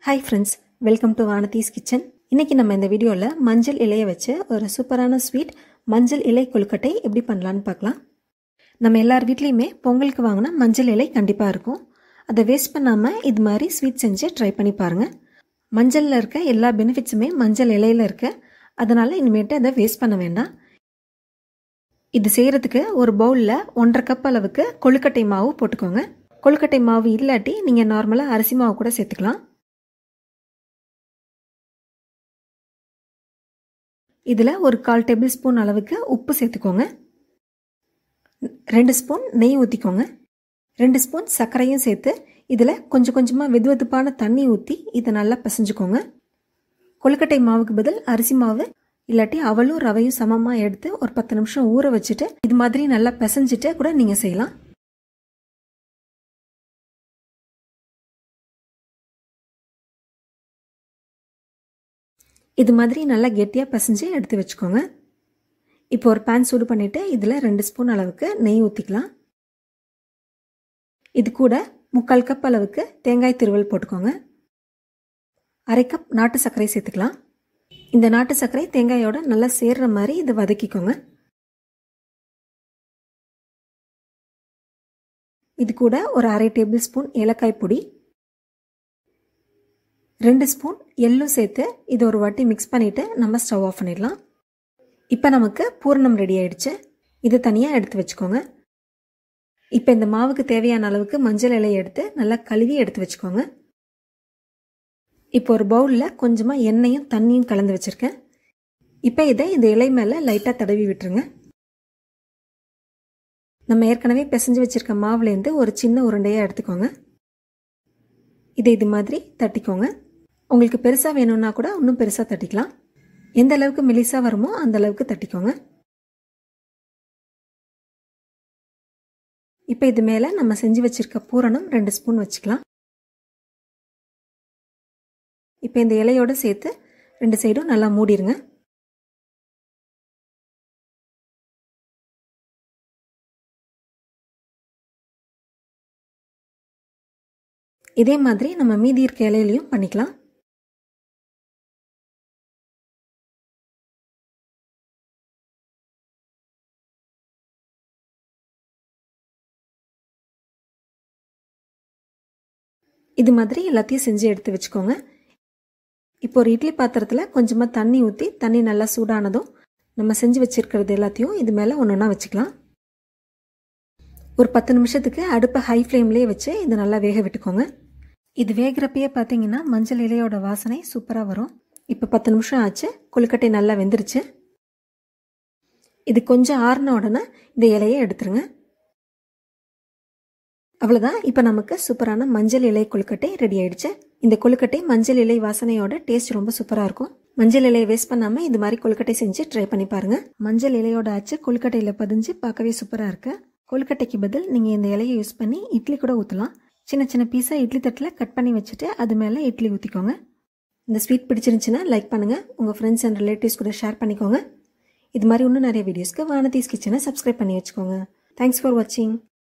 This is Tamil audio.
hi friends welcome to Vanathi's kitchen இன்னைக்கு நம்ம இந்த வீடியோவில் மஞ்சள் இலையை வச்சு ஒரு சூப்பரான ஸ்வீட் மஞ்சள் இலை கொழுக்கட்டை எப்படி பண்ணலான்னு பார்க்கலாம் நம்ம எல்லார் வீட்லேயுமே பொங்கலுக்கு வாங்கினா மஞ்சள் இலை கண்டிப்பாக இருக்கும் அதை வேஸ்ட் பண்ணாமல் இது மாதிரி ஸ்வீட் செஞ்சு ட்ரை பண்ணி பாருங்கள் மஞ்சளில் இருக்க எல்லா பெனிஃபிட்ஸுமே மஞ்சள் இலையில் இருக்கு அதனால் இனிமேட்டு அதை வேஸ்ட் பண்ண வேண்டாம் இது செய்கிறதுக்கு ஒரு பவுலில் ஒன்றரை கப் அளவுக்கு கொழுக்கட்டை மாவு போட்டுக்கோங்க கொழுக்கட்டை மாவு இல்லாட்டி நீங்கள் நார்மலாக அரிசி மாவு கூட சேர்த்துக்கலாம் இதில் ஒரு கால் டேபிள் ஸ்பூன் அளவுக்கு உப்பு சேர்த்துக்கோங்க ரெண்டு ஸ்பூன் நெய் ஊற்றிக்கோங்க ரெண்டு ஸ்பூன் சர்க்கரையும் சேர்த்து இதில் கொஞ்சம் கொஞ்சமாக வெது வெதுப்பான தண்ணி ஊற்றி இதை நல்லா பிசைஞ்சுக்கோங்க கொழுக்கட்டை மாவுக்கு பதில் அரிசி மாவு இல்லாட்டி அவளும் ரவையும் சமமாக எடுத்து ஒரு பத்து நிமிஷம் ஊற வச்சுட்டு இது மாதிரி நல்லா பிசைஞ்சிட்டு கூட நீங்கள் செய்யலாம் இது மாதிரி நல்லா கெட்டியாக பிசைஞ்சு எடுத்து வச்சுக்கோங்க இப்போ ஒரு பேன் சூடு பண்ணிவிட்டு இதில் ரெண்டு ஸ்பூன் அளவுக்கு நெய் ஊற்றிக்கலாம் இது கூட முக்கால் கப் அளவுக்கு தேங்காய் திருவல் போட்டுக்கோங்க அரை கப் நாட்டு சர்க்கரை சேர்த்துக்கலாம் இந்த நாட்டு சர்க்கரை தேங்காயோட நல்லா சேர்ற மாதிரி இதை வதக்கிக்கோங்க இது கூட ஒரு அரை டேபிள் ஸ்பூன் ஏலக்காய் பொடி ரெண்டு ஸ்பூன் எள்ளும் சேர்த்து இது ஒரு வாட்டி மிக்ஸ் பண்ணிவிட்டு நம்ம ஸ்டவ் ஆஃப் பண்ணிடலாம் இப்போ நமக்கு பூரணம் ரெடி ஆயிடுச்சு இது தனியாக எடுத்து வச்சுக்கோங்க இப்போ இந்த மாவுக்கு தேவையான அளவுக்கு மஞ்சள் இலையை எடுத்து நல்லா கழுவி எடுத்து வச்சுக்கோங்க இப்போ ஒரு பவுலில் கொஞ்சமாக எண்ணெயும் தண்ணியும் கலந்து வச்சுருக்கேன் இப்போ இதை இந்த இலை மேலே லைட்டாக தடவி விட்டுருங்க நம்ம ஏற்கனவே பிசைஞ்சு வச்சுருக்க மாவுலேருந்து ஒரு சின்ன உருண்டையாக எடுத்துக்கோங்க இதை இது மாதிரி தட்டிக்கோங்க உங்களுக்கு பெருசாக வேணும்னா கூட இன்னும் பெருசாக தட்டிக்கலாம் எந்த அளவுக்கு மெலிசாக வருமோ அந்த அளவுக்கு தட்டிக்கோங்க இப்போ இது மேலே நம்ம செஞ்சு வச்சுருக்க பூரணம் ரெண்டு ஸ்பூன் வச்சுக்கலாம் இப்போ இந்த இலையோடு சேர்த்து ரெண்டு சைடும் நல்லா மூடிடுங்க இதே மாதிரி நம்ம மீதி இருக்க இலையிலையும் பண்ணிக்கலாம் இது மாதிரி எல்லாத்தையும் செஞ்சு எடுத்து வச்சுக்கோங்க இப்போ ஒரு இட்லி பாத்திரத்தில் கொஞ்சமாக தண்ணி ஊற்றி தண்ணி நல்லா சூடானதும் நம்ம செஞ்சு வச்சுருக்கிறது எல்லாத்தையும் இது மேலே ஒன்று ஒன்றா வச்சுக்கலாம் ஒரு பத்து நிமிஷத்துக்கு அடுப்பை ஹை ஃப்ளேம்லேயே வச்சு இதை நல்லா வேக விட்டுக்கோங்க இது வேகிறப்பயே பார்த்தீங்கன்னா மஞ்சள் இலையோட வாசனை சூப்பராக வரும் இப்போ பத்து நிமிஷம் ஆச்சு கொழுக்கட்டை நல்லா வெந்துருச்சு இது கொஞ்சம் ஆறின உடனே இந்த இலையை எடுத்துருங்க அவ்வளோதான் இப்போ நமக்கு சூப்பரான மஞ்சள் இலை கொழுக்கட்டை ரெடி ஆயிடுச்சு இந்த கொழுக்கட்டை மஞ்சள் இலை வாசனையோட டேஸ்ட் ரொம்ப சூப்பராக இருக்கும் மஞ்சள் இலையை வேஸ்ட் பண்ணாமல் இது மாதிரி கொழுக்கட்டை செஞ்சு ட்ரை பண்ணி பாருங்க மஞ்சள் இலையோட ஆச்சு கொழுக்கட்டையில் பதிஞ்சு பார்க்கவே சூப்பராக இருக்கு கொழுக்கட்டைக்கு பதில் நீங்கள் இந்த இலையை யூஸ் பண்ணி இட்லி கூட ஊற்றலாம் சின்ன சின்ன பீஸாக இட்லி தட்டில் கட் பண்ணி வச்சுட்டு அது மேலே இட்லி ஊற்றிக்கோங்க இந்த ஸ்வீட் பிடிச்சிருந்துச்சுன்னா லைக் பண்ணுங்கள் உங்கள் ஃப்ரெண்ட்ஸ் அண்ட் ரிலேட்டிவ்ஸ் கூட ஷேர் பண்ணிக்கோங்க இது மாதிரி இன்னும் நிறைய வீடியோஸ்க்கு வானதீஸ் கிச்சனை சப்ஸ்கிரைப் பண்ணி வச்சுக்கோங்க தேங்க்ஸ் ஃபார் வாட்சிங்